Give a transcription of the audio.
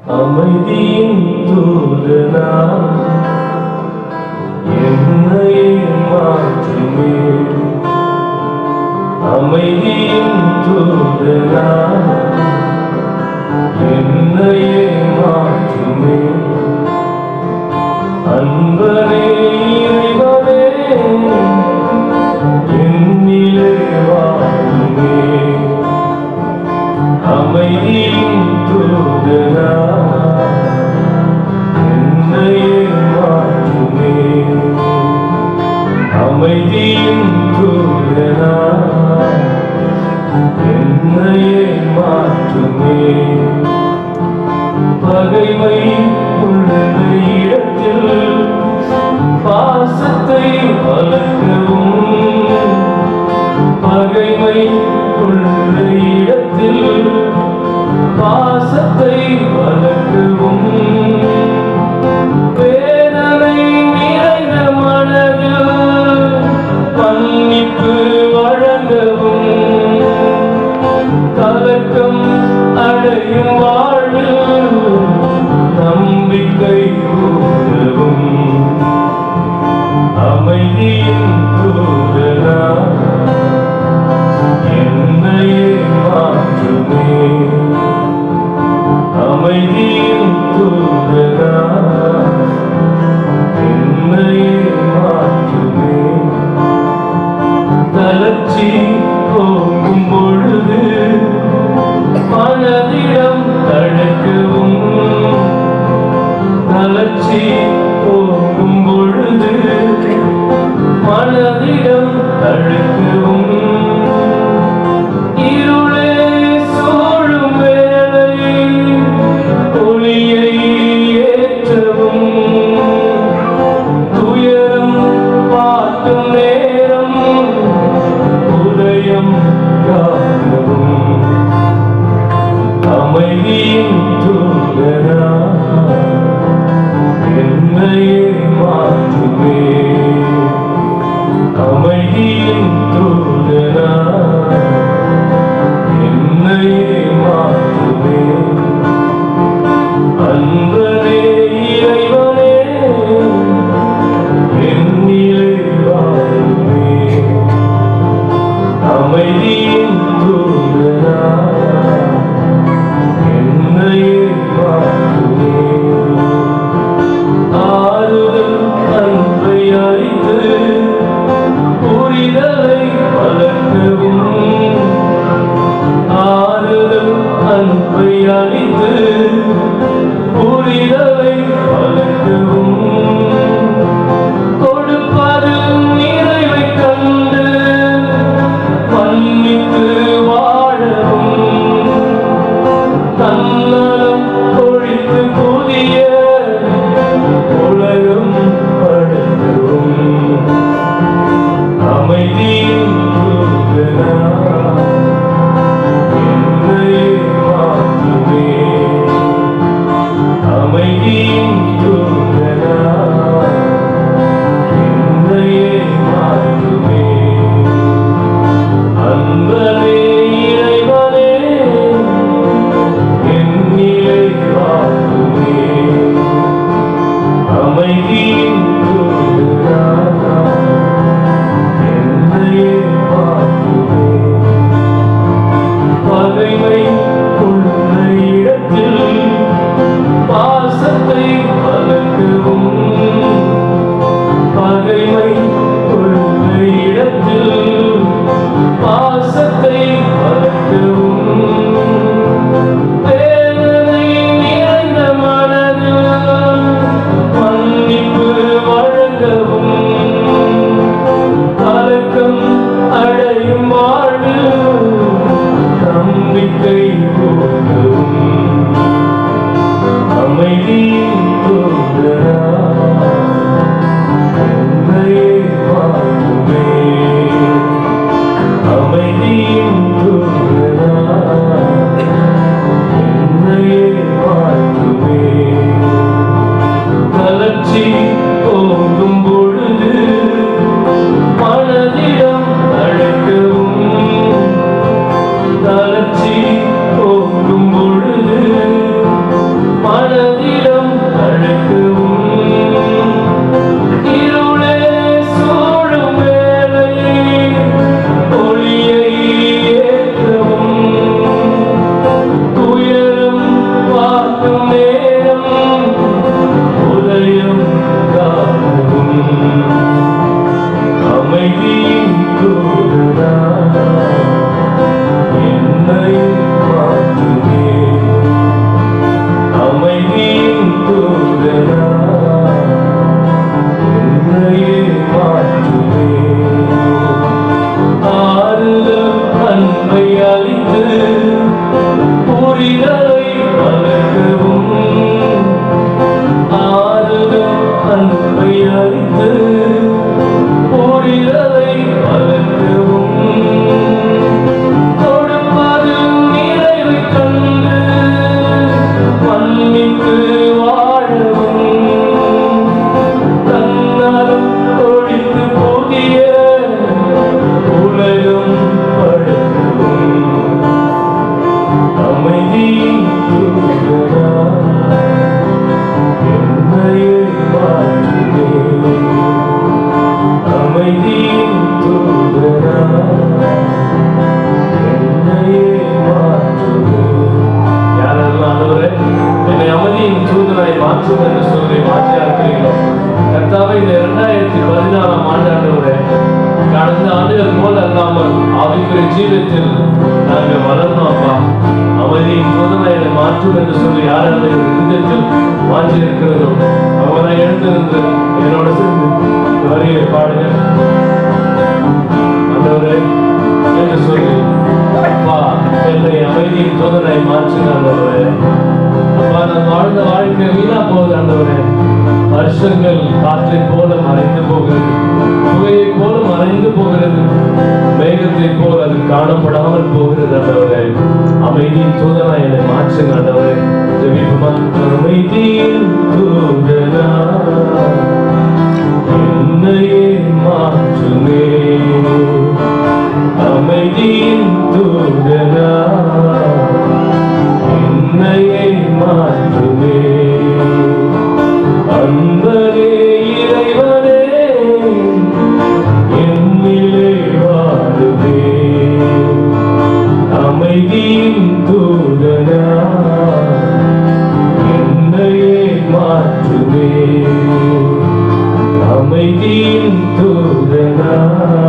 அமைதியின் தூதனா என்னையே மாற்றுமே அமைதியின் தூதனா என்னையே மாற்றுமே அன்பரே இறைவனே என்னிலே வாழுமே அமைதியின் தூதனா என்னையே மாற்றுமே அமைதியின் தூதனா என்னையே மாற்றுமே பகைமை உள்ள இடத்தில் பாசத்தை வளர்க்கவும் பகைமை உள்ள இடத்தில் பாசத்தை வளர்க்கவும் வேதனை நிறைந்த மனதில் மன்னிப்பு வழங்கவும் கலக்கம் அடையும் வாழ்வில் நம்பிக்கை கூறவும் அமைதியின் தூதனா என்னையே மாற்றுமே அமைதியின் தூதனா என்னையே மாற்றுமே தளர்ச்சி போகும் பொழுது மனதிடம் தடுக்கவும் தளர்ச்சி போகும் பொழுது மனதிடம் தடுக்கவும் இருளே சூழும் வேளை ஒளியை ஏற்றவும் துயரம் பார்க்கும் நேரம் உதயம் காக்கவும் அமைதியின் தூதனா என்னையே மாற்றுமே அமைதியின் தூதனா என்னையே மாற்றுமே அன்பரே இறைவனே என்னிலே வாழுமே அமைதியின் தூதனா என்னையே மாற்றுமே ஆறுதல் அன்பை அளித்து புரிதலை வளர்க்கவும் ஆறுதல் அன்பை அளித்து புரிதலை வளர்க்கவும் கொடுப்பதில் நிறைவை கண்டு மன்னித்து வாழவும் தன்னலம் ஒழித்து புதிய உலகம் படுத்தவும் அமைதியின் தூதனா என்னையே மாற்றுமே அமைதியின் தூதனா என்னையே மாற்றுமே அன்பரே இறைவனே என்னிலே வாழுமே அமைதியின் தூதனா என்னையே மாற்றுமே பகைமை உள்ள இடத்தில் பாசத்தை வளர்க்கவும் பகைமை உள்ள இடத்தில் பாசத்தை வளர்க்கவும் வேதனை நிறைந்த மனதில் மன்னிப்பு வழங்கவும் கலக்கம் அடையும் வாழ்வில் நம்பிக்கை போகவும் அமைதியின் தூதனா என்னையே மாற்றுமே அமைதியின் ஜீவியத்தில் நாங்கள் வளரணும் அப்பா அமைதியின் சோதனைகளை மாற்றும் என்று சொல்லி யாராவது இருதயத்தில் வாஞ்சி இருக்கிறதோ அவரை எழுந்திருந்து என்னோட சேர்ந்து இந்த வரியை பாடுங்க ஆண்டவரே என்று சொல்லி அப்பா என்னை அமைதியின் சோதனை மாற்றுங்க ஆண்டவரே அப்பா நான் வாழ்ந்த வாழ்க்கை வீணா போகுது ஆண்டவரே வருஷங்கள் காற்றை போல மறைந்து போகிறது புகையை போல மறைந்து போகிறது மேகத்தை போல் அது காணப்படாமல் போகிறது ஆண்டவரே அமைதியின் தூதனா என்னை மாற்றுங்க ஆண்டவரே ஜெபிப்போமா அமைதியின் தூதனா என்னையே மாற்றுமே அமைதியின் தூதனா என்னையே மாற்றுமே அன்பரே இறைவனே என்னிலே வாழுவே அமைதியின் தூதனா என்னையே மாற்றுவே அமைதியின் தூதனா